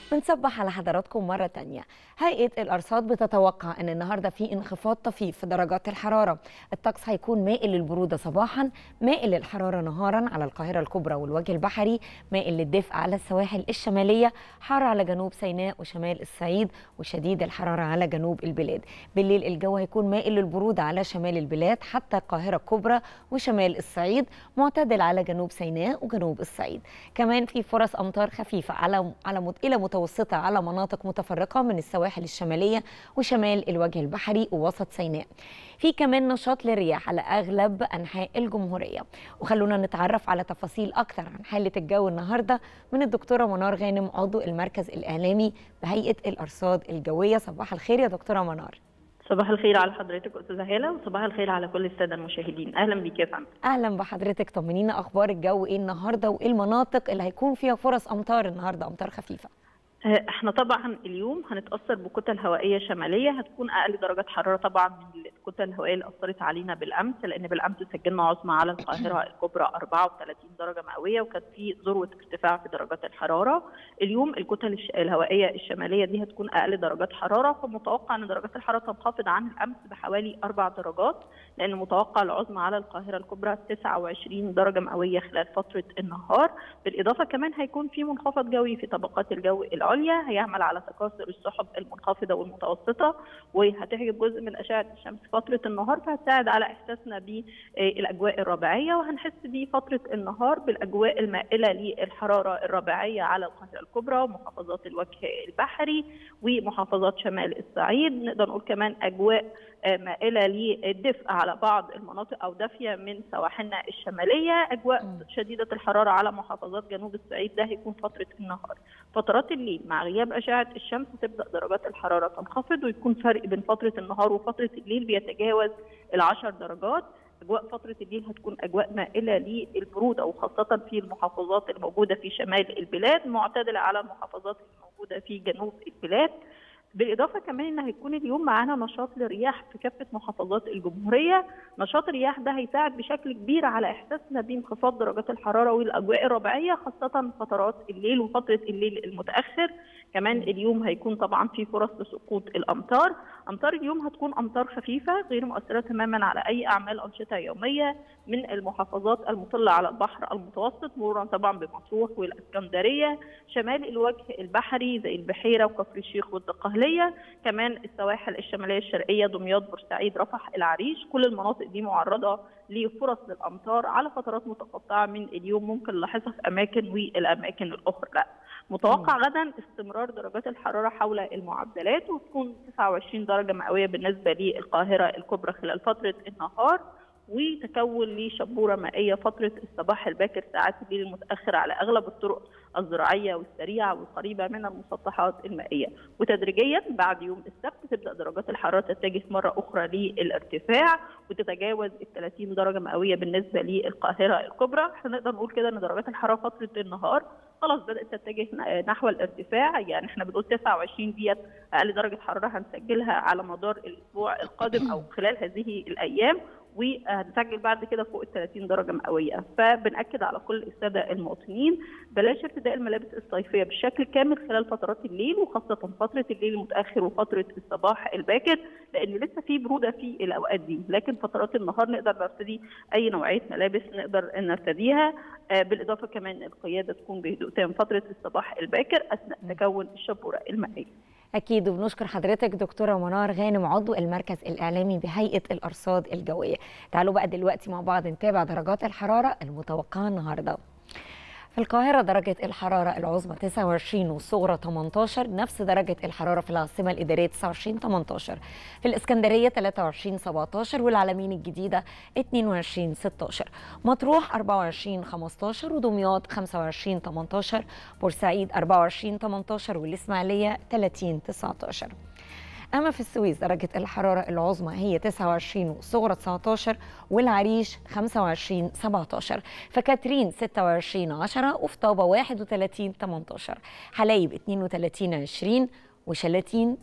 بنصبح على حضراتكم مرة تانية هيئة الأرصاد بتتوقع أن النهاردة في انخفاض طفيف في درجات الحرارة الطقس هيكون مائل للبرودة صباحا مائل للحرارة نهارا على القاهرة الكبرى والوجه البحري مائل للدفء على السواحل الشمالية حار على جنوب سيناء وشمال الصعيد وشديد الحرارة على جنوب البلاد بالليل الجو هيكون مائل للبرودة على شمال البلاد حتى القاهرة الكبرى وشمال الصعيد معتدل على جنوب سيناء وجنوب الصعيد كمان في فرص أمطار خفيفة على على مت... إلى متوسطة على مناطق متفرقة من السواحل الشمالية وشمال الوجه البحري ووسط سيناء في كمان نشاط للرياح على أغلب أنحاء الجمهورية وخلونا نتعرف على تفاصيل أكتر عن حالة الجو النهاردة من الدكتورة منار غانم عضو المركز الإعلامي بهيئة الأرصاد الجوية صباح الخير يا دكتورة منار صباح الخير على حضرتك استاذه هاله وصباح الخير على كل الساده المشاهدين اهلا بيك يا فندم اهلا بحضرتك طمنينا اخبار الجو ايه النهارده وايه المناطق اللي هيكون فيها فرص امطار النهارده امطار خفيفه احنا طبعا اليوم هنتاثر بكتل هوائيه شماليه هتكون اقل درجات حراره طبعا من الكتل الهوائيه اللي اثرت علينا بالامس لان بالامس سجلنا عظمى على القاهره الكبرى 34 درجه مئويه وكان في ذروه ارتفاع في درجات الحراره اليوم الكتل الهوائيه الشماليه دي هتكون اقل درجات حراره فمتوقع ان درجات الحراره تنخفض عن الامس بحوالي اربع درجات لان متوقع العظمى على القاهره الكبرى 29 درجه مئويه خلال فتره النهار بالاضافه كمان هيكون في منخفض جوي في طبقات الجو العليا العليا هيعمل على تكاثر السحب المنخفضه والمتوسطه وهتحجب جزء من اشعه الشمس فتره النهار فهتساعد على احساسنا بالاجواء الربيعيه وهنحس بفتره النهار بالاجواء المائله للحراره الربيعيه على القاهره الكبرى ومحافظات الوجه البحري ومحافظات شمال الصعيد نقدر نقول كمان اجواء مائله للدفء على بعض المناطق او دافيه من سواحلنا الشماليه اجواء شديده الحراره على محافظات جنوب الصعيد ده هيكون فتره النهار فترات الليل مع غياب اشعه الشمس تبدا درجات الحراره تنخفض ويكون فرق بين فتره النهار وفتره الليل بيتجاوز العشر درجات اجواء فتره الليل هتكون اجواء مائله للبروده وخاصه في المحافظات الموجوده في شمال البلاد معتدله على المحافظات الموجوده في جنوب البلاد بالاضافه كمان ان هيكون اليوم معانا نشاط للرياح في كافه محافظات الجمهوريه، نشاط الرياح ده هيساعد بشكل كبير على احساسنا بانخفاض درجات الحراره والاجواء الربيعيه خاصه فترات الليل وفتره الليل المتاخر، كمان اليوم هيكون طبعا في فرص لسقوط الامطار، امطار اليوم هتكون امطار خفيفه غير مؤثره تماما على اي اعمال انشطه يوميه من المحافظات المطله على البحر المتوسط مرورا طبعا بمطروح والاسكندريه، شمال الوجه البحري زي البحيره وكفر الشيخ والدقهليه الشماليه كمان السواحل الشماليه الشرقيه دمياط بورسعيد رفح العريش كل المناطق دي معرضه لفرص للامطار على فترات متقطعه من اليوم ممكن نلاحظها في اماكن والاماكن الاخرى لا متوقع غدا استمرار درجات الحراره حول المعدلات وتكون 29 درجه مئويه بالنسبه للقاهره الكبرى خلال فتره النهار وتكون لشبوره مائيه فتره الصباح الباكر ساعات الليل المتاخر على اغلب الطرق الزراعيه والسريعه والقريبه من المسطحات المائيه وتدريجيا بعد يوم السبت تبدا درجات الحراره تتجه مره اخرى للارتفاع وتتجاوز ال 30 درجه مئويه بالنسبه للقاهره الكبرى احنا نقدر نقول كده ان درجات الحراره فتره النهار خلاص بدات تتجه نحو الارتفاع يعني احنا بنقول 29 ديت اقل درجه حراره هنسجلها على مدار الاسبوع القادم او خلال هذه الايام وهنسجل بعد كده فوق ال 30 درجه مئويه فبناكد على كل الساده المواطنين بلاش ارتداء الملابس الصيفيه بشكل كامل خلال فترات الليل وخاصه فتره الليل المتاخر وفتره الصباح الباكر لان لسه في بروده في الاوقات دي لكن فترات النهار نقدر نرتدي اي نوعيه ملابس نقدر نرتديها بالاضافه كمان القياده تكون بهدوء تام فتره الصباح الباكر اثناء تكون الشبوره المائيه أكيد وبنشكر حضرتك دكتورة منار غانم عضو المركز الإعلامي بهيئة الأرصاد الجوية تعالوا بقى دلوقتي مع بعض نتابع درجات الحرارة المتوقعة النهاردة في القاهرة درجة الحرارة العظمى 29 والصغرى 18 نفس درجة الحرارة في العاصمة الإدارية 29 18 في الإسكندرية 23 17 والعلمين الجديدة 22 16 مطروح 24 15 ودمياط 25 18 بورسعيد 24 18 والإسماعيلية 30 19 أما في السويس درجة الحرارة العظمى هي 29 والصغرى 19 والعريش 25 17 فكاترين 26 10 وفي طابة 31 18 حلايب 32 20 وشلاتين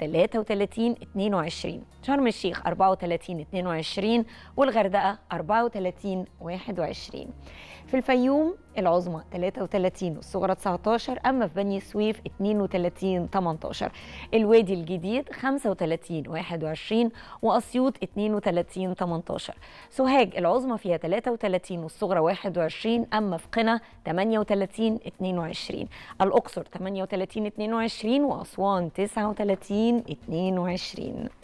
33 22 شرم الشيخ 34 22 والغردقة 34 21 في الفيوم العظمى 33 والصغرى 19 أما في بني سويف 32 18 الوادي الجديد 35 21 وأسيوط 32 18 سوهاج العظمى فيها 33 والصغرى 21 أما في قنا 38 22 الأقصر 38 22 وأسوان 39 22